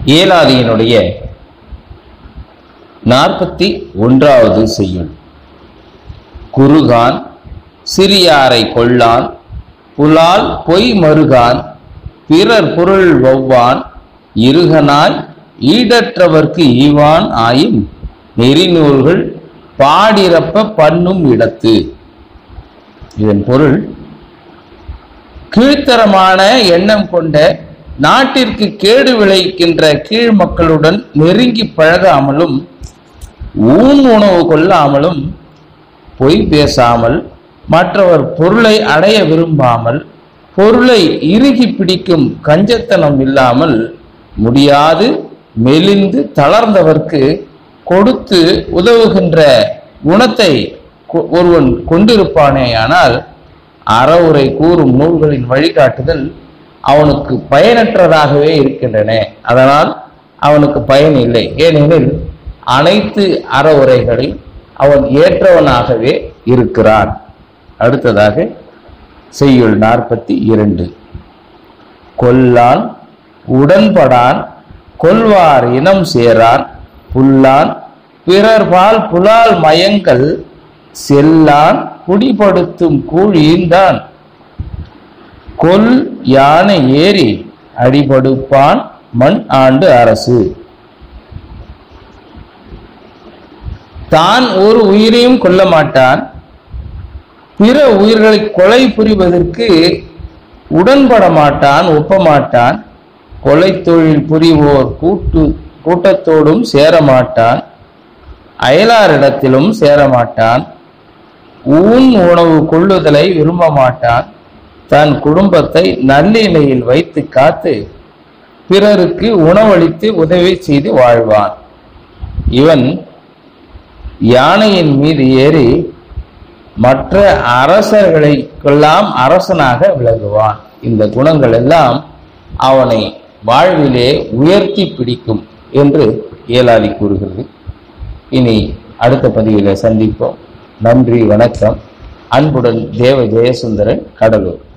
ஏலாதியினுடைய நாற்பத்தி ஒன்றாவது செய்யுள் குருகான் சிறியாரை கொள்ளான் புலால் பொய் மருகான் பிறர் பொருள் வௌவான் இருகனாய் ஈடற்றவர்க்கு ஈவான் ஆயின் நெறிநூல்கள் பாடிரப்ப பண்ணும் இடத்து இதன் பொருள் கீழ்த்தரமான எண்ணம் கொண்ட நாட்டிற்கு கேடு விளைவிக்கின்ற கீழ் மக்களுடன் நெருங்கி பழகாமலும் ஊன் உணவு கொள்ளாமலும் பொய் பேசாமல் மற்றவர் பொருளை அடைய விரும்பாமல் பொருளை இறுகி பிடிக்கும் கஞ்சத்தனம் இல்லாமல் முடியாது மெலிந்து தளர்ந்தவர்க்கு கொடுத்து உதவுகின்ற குணத்தை கொ- ஒருவன் கொண்டிருப்பானேயானால் அறவுரை கூறும் நூல்களின் வழிகாட்டுதல் அவனுக்கு பயனற்றதாகவே இருக்கின்றன அதனால் அவனுக்கு பயன் இல்லை ஏனெனில் அனைத்து அறவுரைகளையும் அவன் ஏற்றவனாகவே இருக்கிறான் அடுத்ததாக செய்யுள் நாற்பத்தி இரண்டு கொல்லான் உடன்படான் கொல்வார் இனம் சேரான் புல்லான் பிறர்பால் புலால் மயங்கள் செல்லான் குடிபடுத்தும் கூழியந்தான் கொல் யானை ஏறி அடிபடுப்பான் மண் ஆண்டு அரசு தான் ஒரு உயிரையும் கொல்ல மாட்டான் பிற உயிர்களை கொலை புரிவதற்கு உடன்பட மாட்டான் ஒப்ப மாட்டான் கொலை தொழில் புரிவோர் கூட்டு கூட்டத்தோடும் சேர மாட்டான் அயலாரிடத்திலும் சேர மாட்டான் ஊன் உணவு கொள்ளுதலை விரும்ப மாட்டான் தன் குடும்பத்தை நல்லிலையில் வைத்து காத்து பிறருக்கு உணவளித்து உதவி செய்து வாழ்வான் இவன் யானையின் மீது ஏறி மற்ற அரசர்களுக்கெல்லாம் அரசனாக விளங்குவான் இந்த குணங்கள் எல்லாம் அவனை வாழ்விலே உயர்த்தி பிடிக்கும் என்று ஏலாதி கூறுகிறது இனி அடுத்த பதிவிலே சந்திப்போம் நன்றி வணக்கம் அன்புடன் தேவ ஜெயசுந்தரன் கடலூர்